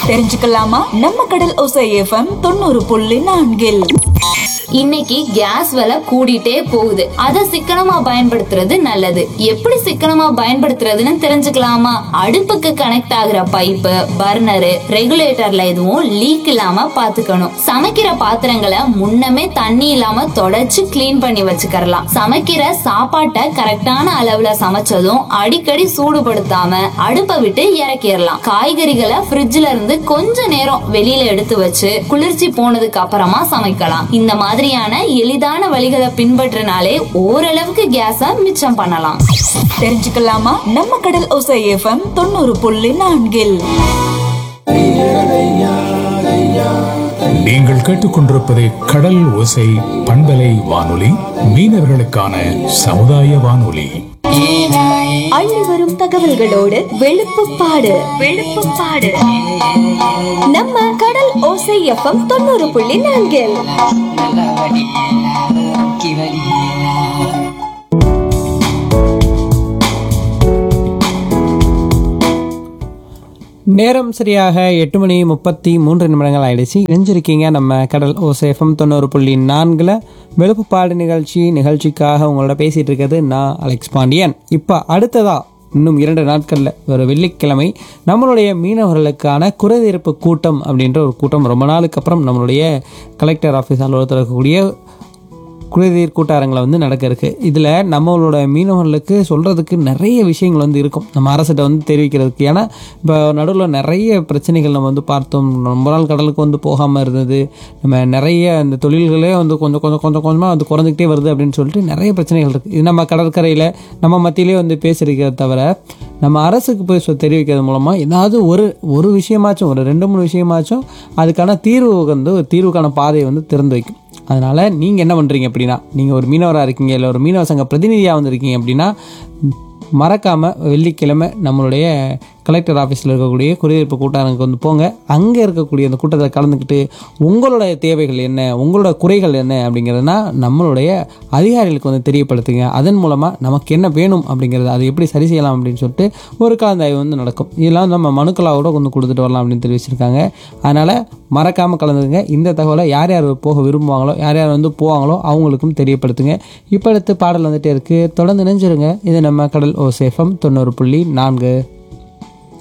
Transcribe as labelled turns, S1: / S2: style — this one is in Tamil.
S1: தெரிஞ்சுக்கலாமா நம்ம கடல் ஓசை எஃப்எம் தொண்ணூறு புள்ளி நான்கில்
S2: இன்னைக்கு கேஸ் விலை கூடிட்டே போகுது அத சிக்கனமா பயன்படுத்துறது நல்லது எப்படி சிக்கனமா பயன்படுத்துறதுன்னு தெரிஞ்சுக்கலாமா அடுப்புக்கு கனெக்ட் ஆகுற பைப்பு பர்னரு ரெகுலேட்டர்ல எதுவும் லீக் இல்லாம பாத்துக்கணும் சமைக்கிற பாத்திரங்களை முன்னமே தண்ணி இல்லாம தொடச்சு க்ளீன் பண்ணி வச்சுக்கறலாம் சமைக்கிற சாப்பாட்டை கரெக்டான அளவுல சமைச்சதும் அடிக்கடி சூடுபடுத்தாம அடுப்பை விட்டு இறக்கிடலாம் காய்கறிகளை ஃப்ரிட்ஜ்ல இருந்து கொஞ்ச நேரம் வெளியில எடுத்து வச்சு குளிர்ச்சி போனதுக்கு அப்புறமா சமைக்கலாம் இந்த மாதிரியான எளிதான வழிகளை பின்பற்றினாலே ஓரளவுக்கு கேஸ மிச்சம் பண்ணலாம்
S1: தெரிஞ்சுக்கலாமா நம்ம கடல் ஓசை எஃப்எம் தொண்ணூறு புள்ளி நான்கில்
S3: நீங்கள் கேட்டுக்கொண்டிருப்பது கடல் ஓசை பண்பலை வானொலி மீனவர்களுக்கான சமுதாய வானொலி
S4: அள்ளி வரும் தகவல்களோடு வெளுப்புப்பாடு வெளுப்புப்பாடு நம்ம கடல் ஓசை எஃப்எம் தொண்ணூறு புள்ளி நான்கில்
S5: நேரம் சரியாக எட்டு மணி முப்பத்தி மூன்று நிமிடங்கள் ஆயிடுச்சு இணைஞ்சிருக்கீங்க நம்ம கடல் ஓசேஃபம் தொண்ணூறு புள்ளி நான்கில் வெளுப்புப்பாடு நிகழ்ச்சி நிகழ்ச்சிக்காக உங்களோட பேசிகிட்டு இருக்கிறது நான் அலெக்ஸ் பாண்டியன் இப்போ அடுத்ததா இன்னும் இரண்டு நாட்களில் ஒரு வெள்ளிக்கிழமை நம்மளுடைய மீனவர்களுக்கான குறைதீர்ப்பு கூட்டம் அப்படின்ற ஒரு கூட்டம் ரொம்ப நாளுக்கு அப்புறம் நம்மளுடைய கலெக்டர் ஆஃபீஸ் அலுவலகத்தில் இருக்கக்கூடிய குறைதீர் கூட்டாரங்களை வந்து நடக்க இருக்கு இதில் நம்மளோட மீனவர்களுக்கு சொல்கிறதுக்கு நிறைய விஷயங்கள் வந்து இருக்கும் நம்ம அரசிட்ட வந்து தெரிவிக்கிறதுக்கு ஏன்னா இப்போ நடுவில் நிறைய பிரச்சனைகள் நம்ம வந்து பார்த்தோம் ரொம்ப நாள் கடலுக்கு வந்து போகாமல் இருந்தது நம்ம நிறைய அந்த தொழில்களே வந்து கொஞ்சம் கொஞ்சம் கொஞ்சம் கொஞ்சமாக வந்து குறைஞ்சிக்கிட்டே வருது அப்படின்னு சொல்லிட்டு நிறைய பிரச்சனைகள் இருக்குது இது நம்ம கடற்கரையில் நம்ம மத்தியிலே வந்து பேசியிருக்கிறத தவிர நம்ம அரசுக்கு போய் சொ- தெரிவிக்கிறது மூலமாக ஏதாவது ஒரு ஒரு விஷயமாச்சும் ஒரு ரெண்டு மூணு விஷயமாச்சும் அதுக்கான தீர்வு வந்து ஒரு தீர்வுக்கான பாதையை வந்து திறந்து வைக்கும் அதனால் நீங்கள் என்ன பண்ணுறீங்க அப்படின்னா நீங்கள் ஒரு மீனவராக இருக்கீங்க இல்லை ஒரு மீனவ சங்க பிரதிநிதியாக வந்திருக்கீங்க அப்படின்னா மறக்காமல் வெள்ளிக்கிழமை நம்மளுடைய கலெக்டர் ஆஃபீஸில் இருக்கக்கூடிய குடியிருப்பு கூட்டாளருக்கு வந்து போங்க அங்கே இருக்கக்கூடிய அந்த கூட்டத்தில் கலந்துக்கிட்டு உங்களுடைய தேவைகள் என்ன உங்களோட குறைகள் என்ன அப்படிங்கிறதுனா நம்மளுடைய அதிகாரிகளுக்கு வந்து தெரியப்படுத்துங்க அதன் மூலமாக நமக்கு என்ன வேணும் அப்படிங்கிறது அதை எப்படி சரி செய்யலாம் அப்படின்னு சொல்லிட்டு ஒரு கலந்தாய்வு வந்து நடக்கும் இதெல்லாம் நம்ம மனுக்களாவோட வந்து கொடுத்துட்டு வரலாம் அப்படின்னு தெரிவிச்சிருக்காங்க அதனால் மறக்காமல் கலந்துங்க இந்த தகவலை யார் யார் போக விரும்புவாங்களோ யார் யார் வந்து போவாங்களோ அவங்களுக்கும் தெரியப்படுத்துங்க இப்போ அடுத்து பாடல் வந்துட்டே இருக்குது தொடர்ந்து நினைஞ்சிருங்க இது நம்ம கடல் ஓ சேஃபம் தொண்ணூறு புள்ளி நான்கு